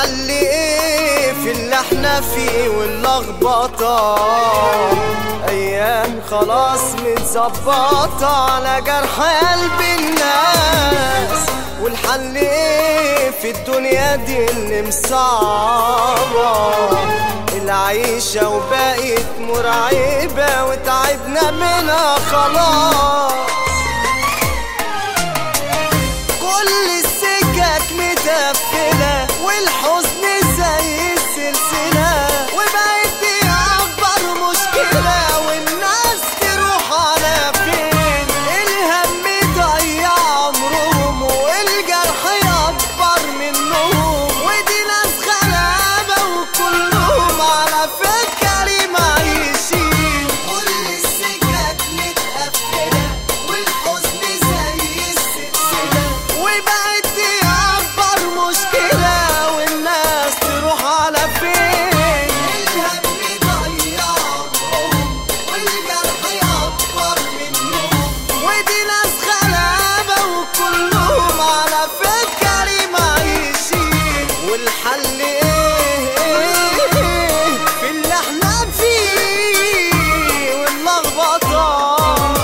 والحل ايه في اللي احنا فيه واللخبطة ايام خلاص متظبطة على جرح قلب الناس والحل ايه في الدنيا دي اللي مصعبة العيشة وبقت مرعبة وتعبنا منها خلاص كل السكك متقفلة والحزن زي السلسلة وبقت دي أكبر مشكلة والناس تروح على فين الهم ضيع عمرهم والجرح أكبر منهم ودي ناس غلابة وكلهم على فكرة معيشين كل السكك متقفلة والحزن زي السلسلة وبقت دي أكبر مشكلة والناس تروح على فين الهم ضيع عمرهم والجرح أكبر منهم ودي ناس غلابة وكلهم على فكرة معيشين والحل ايه في اللي احنا فيه واللخبطة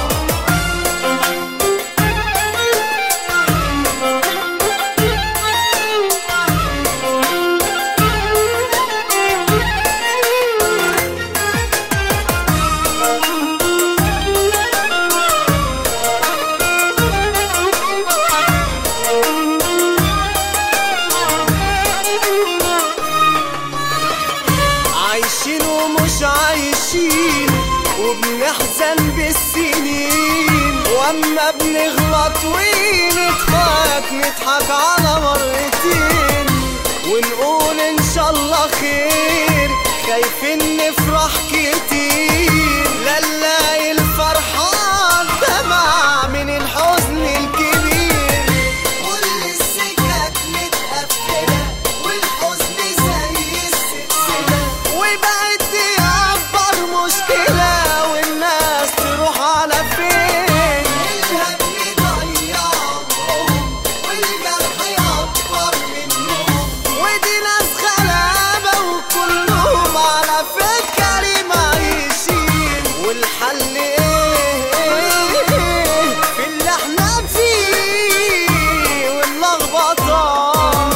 عايشين ومش عايشين وبنحزن بالسنين واما بنغلط ونضحك نضحك على مرتين ونقول ان شاء الله خير خايفين نفرح كتير لا نلاقي الفرحان دمع من الحزن الكبير كل السكك متقفلة والحزن زي السلسلة وبقت دي أكبر مشكلة والناس تروح على فين الهم ضيع عمرهم والجرح أكبر منهم ودي ناس غلابة وكلهم على فكرة معيشين والحل ايه في اللي احنا فيه واللخبطة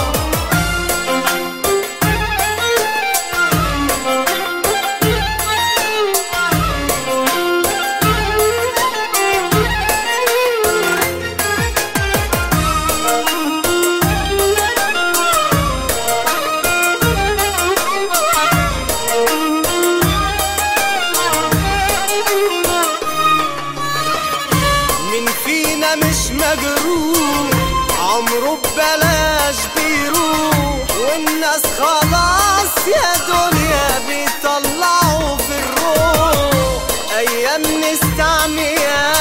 مين فينا مش مجروح عمره ببلاش بيروح والناس خلاص يا دنيا بيطلعوا في الروح ايام نستعميها